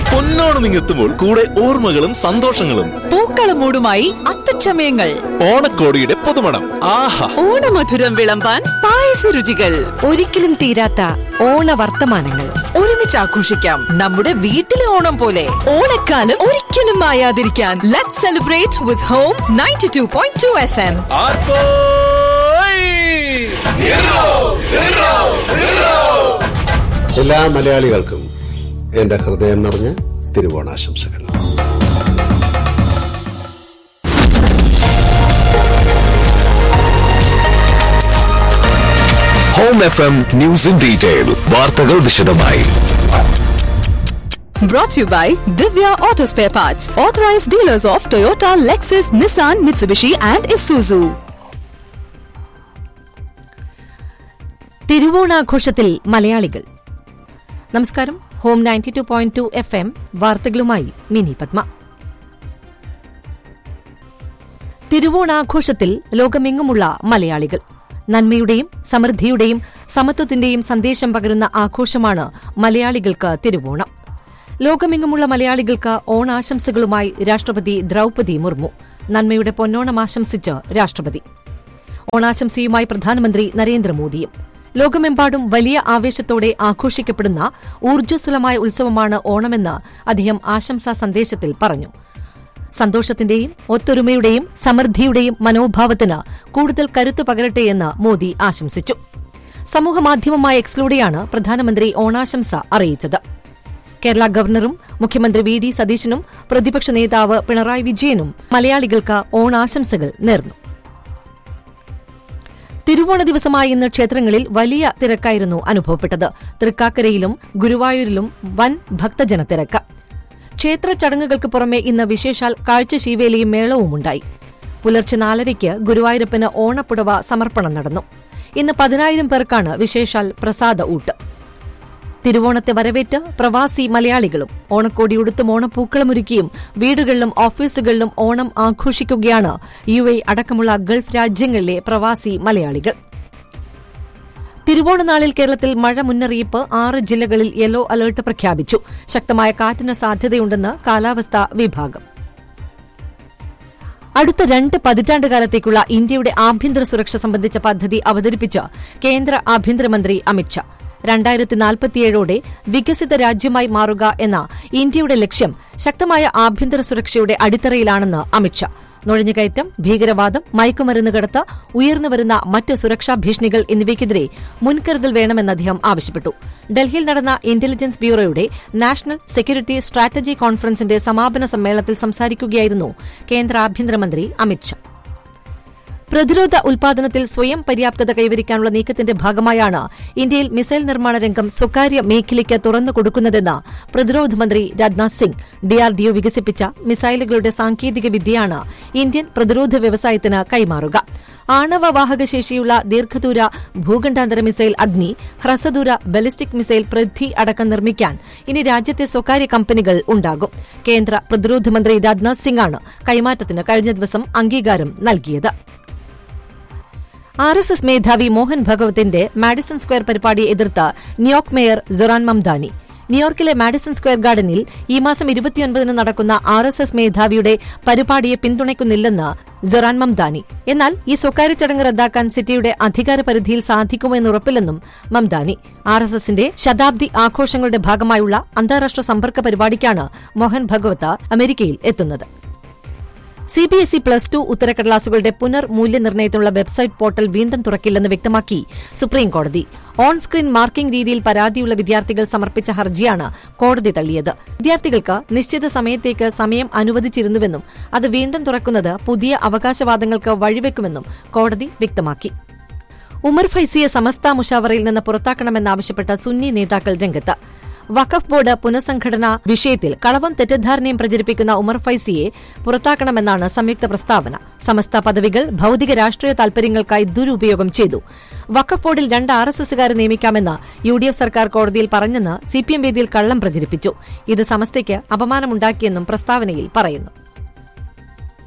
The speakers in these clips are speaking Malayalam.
പൊന്നോണം ഇങ്ങെത്തുമ്പോൾ കൂടെ ഓർമ്മകളും സന്തോഷങ്ങളും പൂക്കളമൂടുമായി അത്തച്ചമയങ്ങൾ ഓണക്കോടിയുടെ പുതുമണം ആഹാ ഓണമധുരം വിളമ്പാൻ പായസരുചികൾ ഒരിക്കലും തീരാത്ത ഓണവർത്തമാനങ്ങൾ ഒരുമിച്ച് ആഘോഷിക്കാം നമ്മുടെ വീട്ടിലെ ഓണം പോലെ ഓണക്കാലം ഒരിക്കലും മായാതിരിക്കാൻ let celebrate with home ninety two point two F M എല്ലാ മലയാളികൾക്കും എന്റെ ഹൃദയം നിറഞ്ഞ തിരുവോണാശംസകൾ home F M news in detail വാർത്തകൾ വിശദമായി Brought to you by Divya Auto Spare Parts, authorized dealers of Toyota, Lexus, Nissan, Mitsubishi, and Isuzu. തിരുവോണാഘോഷത്തിൽ മലയാളികൾ നമസ്കാരം home ninety two point two F M വാർത്തകളുമായി മിനി പത്മ തിരുവോണാഘോഷത്തിൽ ലോകമെങ്ങുമുള്ള മലയാളികൾ നന്മയുടെയും സമൃദ്ധിയുടെയും സമത്വത്തിന്റെയും സന്ദേശം പകരുന്ന ആഘോഷമാണ് മലയാളികൾക്ക് തിരുവോണം ലോകമെങ്ങുമുള്ള മലയാളികൾക്ക് ഓണാശംസകളുമായി രാഷ്ട്രപതി ദ്രൌപതി മുർമു നന്മയുടെ പൊന്നോണം ആശംസിച്ച് രാഷ്ട്രപതി ഓണാശംസയുമായി പ്രധാനമന്ത്രി നരേന്ദ്രമോദിയും ലോകമെമ്പാടും വലിയ ആവേശത്തോടെ ആഘോഷിക്കപ്പെടുന്ന ഊർജ്ജസ്വലമായ ഉത്സവമാണ് ഓണമെന്ന് അദ്ദേഹം ആശംസാ സന്ദേശത്തിൽ പറഞ്ഞു സന്തോഷത്തിന്റെയും ഒത്തൊരുമയുടെയും സമൃദ്ധിയുടെയും മനോഭാവത്തിന് കൂടുതൽ കരുത്തു പകരട്ടെയെന്ന് മോദി ആശംസിച്ചു സമൂഹമാധ്യമമായ എക്സിലൂടെയാണ് പ്രധാനമന്ത്രി ഓണാശംസ അറിയിച്ചത് കേരള ഗവർണറും മുഖ്യമന്ത്രി വി ഡി സതീശനും പ്രതിപക്ഷ നേതാവ് പിണറായി വിജയനും മലയാളികൾക്ക് ഓണാശംസകൾ നേർന്നു തിരുവോണ ദിവസമായ ഇന്ന് ക്ഷേത്രങ്ങളിൽ വലിയ തിരക്കായിരുന്നു അനുഭവപ്പെട്ടത് തൃക്കാക്കരയിലും ഗുരുവായൂരിലും വൻ ഭക്തജനത്തിരക്ക് ക്ഷേത്ര ചടങ്ങുകൾക്ക് പുറമെ ഇന്ന് വിശേഷാൽ കാഴ്ചശീവേലിയും മേളവുമുണ്ടായി പുലർച്ചെ നാലരയ്ക്ക് ഗുരുവായൂരപ്പന് ഓണപ്പുടവ സമർപ്പണം നടന്നു ഇന്ന് പതിനായിരം പേർക്കാണ് വിശേഷാൽ പ്രസാദ ഊട്ട് തിരുവോണത്തെ വരവേറ്റ് പ്രവാസി മലയാളികളും ഓണക്കോടിയുടുത്തും ഓണപ്പൂക്കളമൊരുക്കിയും വീടുകളിലും ഓഫീസുകളിലും ഓണം ആഘോഷിക്കുകയാണ് യു എ അടക്കമുള്ള ഗൾഫ് രാജ്യങ്ങളിലെ പ്രവാസി മലയാളികൾ തിരുവോണനാളിൽ കേരളത്തിൽ മഴ മുന്നറിയിപ്പ് ആറ് ജില്ലകളിൽ യെല്ലോ അലർട്ട് പ്രഖ്യാപിച്ചു ശക്തമായ കാറ്റിന് സാധ്യതയുണ്ടെന്ന് കാലാവസ്ഥാ വിഭാഗം അടുത്ത രണ്ട് പതിറ്റാണ്ടുകാലത്തേക്കുള്ള ഇന്ത്യയുടെ ആഭ്യന്തര സുരക്ഷ സംബന്ധിച്ച പദ്ധതി അവതരിപ്പിച്ച് കേന്ദ്ര ആഭ്യന്തരമന്ത്രി അമിത്ഷാ രണ്ടായിരത്തി നാൽപ്പത്തിയേഴോടെ വികസിത രാജ്യമായി മാറുക എന്ന ഇന്ത്യയുടെ ലക്ഷ്യം ശക്തമായ ആഭ്യന്തര സുരക്ഷയുടെ അടിത്തറയിലാണെന്ന് അമിത്ഷാ നുഴഞ്ഞുകയറ്റം ഭീകരവാദം മയക്കുമരുന്ന് കടത്ത് ഉയർന്നുവരുന്ന മറ്റ് സുരക്ഷാ ഭീഷണികൾ എന്നിവയ്ക്കെതിരെ മുൻകരുതൽ വേണമെന്ന് അദ്ദേഹം ആവശ്യപ്പെട്ടു ഡൽഹിയിൽ നടന്ന ഇന്റലിജൻസ് ബ്യൂറോയുടെ നാഷണൽ സെക്യൂരിറ്റി സ്ട്രാറ്റജി കോൺഫറൻസിന്റെ സമാപന സമ്മേളനത്തിൽ സംസാരിക്കുകയായിരുന്നു കേന്ദ്ര ആഭ്യന്തരമന്ത്രി അമിത്ഷാ പ്രതിരോധ ഉൽപാദനത്തിൽ സ്വയം പര്യാപ്തത കൈവരിക്കാനുള്ള നീക്കത്തിന്റെ ഭാഗമായാണ് ഇന്ത്യയിൽ മിസൈൽ നിർമ്മാണ രംഗം സ്വകാര്യ മേഖലയ്ക്ക് തുറന്നു കൊടുക്കുന്നതെന്ന് പ്രതിരോധ മന്ത്രി രാജ്നാഥ് സിംഗ് ഡിആർഡിഒ വികസിപ്പിച്ച മിസൈലുകളുടെ സാങ്കേതിക വിദ്യയാണ് ഇന്ത്യൻ പ്രതിരോധ വ്യവസായത്തിന് കൈമാറുക ആണവ വാഹകശേഷിയുള്ള ദീർഘദൂര ഭൂഖണ്ഡാന്തര മിസൈൽ അഗ്നി ഹ്രസ്വദൂര ബലിസ്റ്റിക് മിസൈൽ പൃഥ്വി അടക്കം നിർമ്മിക്കാൻ ഇനി രാജ്യത്തെ സ്വകാര്യ കമ്പനികൾ ഉണ്ടാകും കേന്ദ്ര പ്രതിരോധ മന്ത്രി രാജ്നാഥ് സിംഗാണ് കൈമാറ്റത്തിന് കഴിഞ്ഞ ദിവസം അംഗീകാരം നൽകിയത് ആർ എസ് എസ് മേധാവി മോഹൻ ഭഗവത്തിന്റെ മാഡിസൺ സ്ക്വയർ പരിപാടിയെ എതിർത്ത് ന്യൂയോർക്ക് മേയർ സൊറാൻ മംദാനി ന്യൂയോർക്കിലെ മാഡിസൺ സ്ക്വയർ ഗാർഡനിൽ ഈ മാസം ഇരുപത്തിയൊൻപതിന് നടക്കുന്ന ആർ എസ് എസ് മേധാവിയുടെ പരിപാടിയെ പിന്തുണയ്ക്കുന്നില്ലെന്ന് സൊറാൻ മംദാനി എന്നാൽ ഈ സ്വകാര്യ ചടങ്ങ് റദ്ദാക്കാൻ സിറ്റിയുടെ അധികാര പരിധിയിൽ സാധിക്കുമെന്ന് ഉറപ്പില്ലെന്നും മംദാനി ആർ എസ് എസിന്റെ ശതാബ്ദി ആഘോഷങ്ങളുടെ ഭാഗമായുള്ള അന്താരാഷ്ട്ര സമ്പർക്ക പരിപാടിക്കാണ് മോഹൻ ഭഗവത്ത് അമേരിക്കയിൽ എത്തുന്നത് സിബിഎസ്ഇ പ്ലസ് ടു ഉത്തരക്കടലാസുകളുടെ പുനർ മൂല്യനിർണ്ണയത്തിനുള്ള വെബ്സൈറ്റ് പോർട്ടൽ വീണ്ടും തുറക്കില്ലെന്ന് വ്യക്തമാക്കി സുപ്രീംകോടതി ഓൺ സ്ക്രീൻ മാർക്കിംഗ് രീതിയിൽ പരാതിയുള്ള വിദ്യാർത്ഥികൾ സമർപ്പിച്ച ഹർജിയാണ് കോടതി തള്ളിയത് വിദ്യാർത്ഥികൾക്ക് നിശ്ചിത സമയത്തേക്ക് സമയം അനുവദിച്ചിരുന്നുവെന്നും അത് വീണ്ടും തുറക്കുന്നത് പുതിയ അവകാശവാദങ്ങൾക്ക് വഴിവെക്കുമെന്നും കോടതി വ്യക്തമാക്കി ഉമർ ഫൈസിയെ സമസ്ത മുഷാവറയിൽ നിന്ന് പുറത്താക്കണമെന്നാവശ്യപ്പെട്ട സുന്നി നേതാക്കൾ രംഗത്ത് വഖഫ് ബോർഡ് പുനഃസംഘടന വിഷയത്തിൽ കളവും തെറ്റിദ്ധാരണയും പ്രചരിപ്പിക്കുന്ന ഉമർ ഫൈസിയെ പുറത്താക്കണമെന്നാണ് സംയുക്ത പ്രസ്താവന സമസ്ത പദവികൾ ഭൌതിക രാഷ്ട്രീയ താൽപര്യങ്ങൾക്കായി ദുരുപയോഗം ചെയ്തു വഖഫ് ബോർഡിൽ രണ്ട് ആർ എസ് എസുകാരെ നിയമിക്കാമെന്ന് യു ഡി എഫ് സർക്കാർ കോടതിയിൽ പറഞ്ഞെന്ന് സിപിഎം വേദിയിൽ കള്ളം പ്രചരിപ്പിച്ചു ഇത് സമസ്തയ്ക്ക് അപമാനമുണ്ടാക്കിയെന്നും പ്രസ്താവനയിൽ പറയുന്നു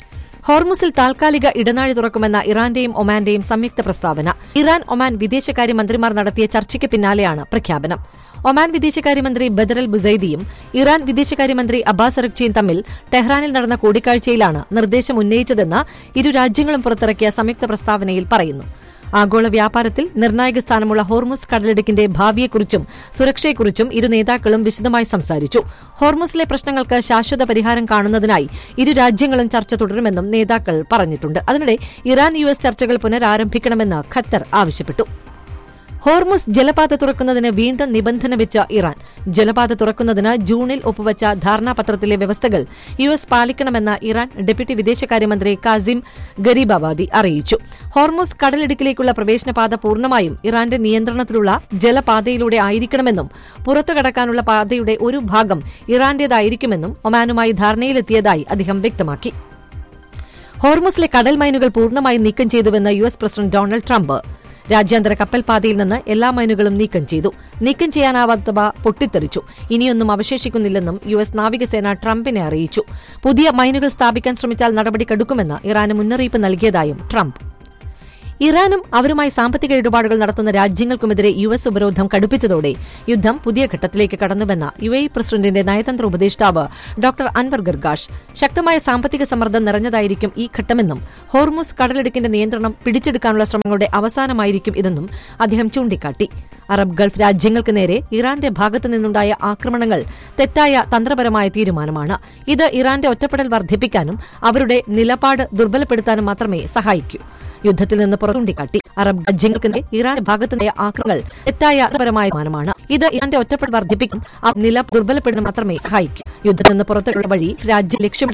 ഹോർമുസിൽ താൽക്കാലിക ഇടനാഴി തുറക്കുമെന്ന ഇറാന്റെയും ഒമാന്റെയും സംയുക്ത പ്രസ്താവന ഇറാൻ ഒമാൻ വിദേശകാര്യ മന്ത്രിമാർ നടത്തിയ ചർച്ചയ്ക്ക് പിന്നാലെയാണ് പ്രഖ്യാപനം ഒമാൻ വിദേശകാര്യമന്ത്രി ബദറൽ ബുസൈദിയും ഇറാൻ വിദേശകാര്യമന്ത്രി അബ്ബാസ് അറക്ചിയും തമ്മിൽ ടെഹ്റാനിൽ നടന്ന കൂടിക്കാഴ്ചയിലാണ് നിർദ്ദേശം ഉന്നയിച്ചതെന്ന് ഇരു രാജ്യങ്ങളും പുറത്തിറക്കിയ സംയുക്ത പ്രസ്താവനയിൽ പറയുന്നു ആഗോള വ്യാപാരത്തിൽ നിർണായക സ്ഥാനമുള്ള ഹോർമുസ് കടലിടുക്കിന്റെ ഭാവിയെക്കുറിച്ചും സുരക്ഷയെക്കുറിച്ചും ഇരു നേതാക്കളും വിശദമായി സംസാരിച്ചു ഹോർമുസിലെ പ്രശ്നങ്ങൾക്ക് ശാശ്വത പരിഹാരം കാണുന്നതിനായി ഇരു രാജ്യങ്ങളും ചർച്ച തുടരുമെന്നും നേതാക്കൾ പറഞ്ഞിട്ടുണ്ട് അതിനിടെ ഇറാൻ യു എസ് ചർച്ചകൾ പുനരാരംഭിക്കണമെന്ന് ഖത്തർ ആവശ്യപ്പെട്ടു ഹോർമുസ് ജലപാത തുറക്കുന്നതിന് വീണ്ടും നിബന്ധന വെച്ച ഇറാൻ ജലപാത തുറക്കുന്നതിന് ജൂണിൽ ഒപ്പുവച്ച ധാരണാപത്രത്തിലെ വ്യവസ്ഥകൾ യു എസ് പാലിക്കണമെന്ന് ഇറാൻ ഡെപ്യൂട്ടി വിദേശകാര്യമന്ത്രി കാസിം ഗരീബാബാദി അറിയിച്ചു ഹോർമുസ് കടലിടുക്കിലേക്കുള്ള പ്രവേശനപാത പൂർണ്ണമായും ഇറാന്റെ നിയന്ത്രണത്തിലുള്ള ജലപാതയിലൂടെ ആയിരിക്കണമെന്നും പുറത്തു കടക്കാനുള്ള പാതയുടെ ഒരു ഭാഗം ഇറാന്റേതായിരിക്കുമെന്നും ഒമാനുമായി ധാരണയിലെത്തിയതായി അദ്ദേഹം വ്യക്തമാക്കി ഹോർമുസിലെ കടൽ മൈനുകൾ പൂർണ്ണമായി നീക്കം ചെയ്തുവെന്ന് U S president Donald Trump രാജ്യാന്തര കപ്പൽ പാതയിൽ നിന്ന് എല്ലാ മൈനുകളും നീക്കം ചെയ്തു നീക്കം ചെയ്യാനാവാത്തവ പൊട്ടിത്തെറിച്ചു ഇനിയൊന്നും അവശേഷിക്കുന്നില്ലെന്നും യു എസ് നാവികസേന ട്രംപിനെ അറിയിച്ചു പുതിയ മൈനുകൾ സ്ഥാപിക്കാൻ ശ്രമിച്ചാൽ നടപടി കടുക്കുമെന്ന് ഇറാന് മുന്നറിയിപ്പ് നൽകിയതായും ട്രംപ് ഇറാനും അവരുമായി സാമ്പത്തിക ഇടപാടുകൾ നടത്തുന്ന രാജ്യങ്ങൾക്കുമെതിരെ യു എസ് ഉപരോധം കടുപ്പിച്ചതോടെ യുദ്ധം പുതിയ ഘട്ടത്തിലേക്ക് കടന്നുവെന്ന യു എ പ്രസിഡന്റിന്റെ നയതന്ത്ര ഉപദേഷ്ടാവ് ഡോക്ടർ അൻവർ ഗർഗാഷ് ശക്തമായ സാമ്പത്തിക സമ്മർദ്ദം നിറഞ്ഞതായിരിക്കും ഈ ഘട്ടമെന്നും ഹോർമുസ് കടലിടുക്കിന്റെ നിയന്ത്രണം പിടിച്ചെടുക്കാനുള്ള ശ്രമങ്ങളുടെ അവസാനമായിരിക്കും ഇതെന്നും അദ്ദേഹം ചൂണ്ടിക്കാട്ടി അറബ് ഗൾഫ് രാജ്യങ്ങൾക്ക് നേരെ ഇറാന്റെ ഭാഗത്തു നിന്നുണ്ടായ ആക്രമണങ്ങൾ തെറ്റായ തന്ത്രപരമായ തീരുമാനമാണ് ഇത് ഇറാന്റെ ഒറ്റപ്പെടൽ വർദ്ധിപ്പിക്കാനും അവരുടെ നിലപാട് ദുർബലപ്പെടുത്താനും മാത്രമേ സഹായിക്കൂ യുദ്ധത്തിൽ നിന്ന് പുറത്തുണ്ടിക്കാട്ടി അറബ് രാജ്യങ്ങൾക്ക് നേരെ ഇറാന്റെ ഭാഗത്തുനിന്നായ ആക്രമണങ്ങൾ തെറ്റായ തന്ത്രപരമായ തീരുമാനമാണ് ഇത് ഇറാന്റെ ഒറ്റപ്പെടൽ വർദ്ധിപ്പിക്കും ആ നില ദുർബലപ്പെടുന്ന മാത്രമേ സഹായിക്കൂ യുദ്ധത്തിൽ നിന്ന് പുറത്തുള്ള വഴി രാജ്യം ലക്ഷ്യമിടുന്ന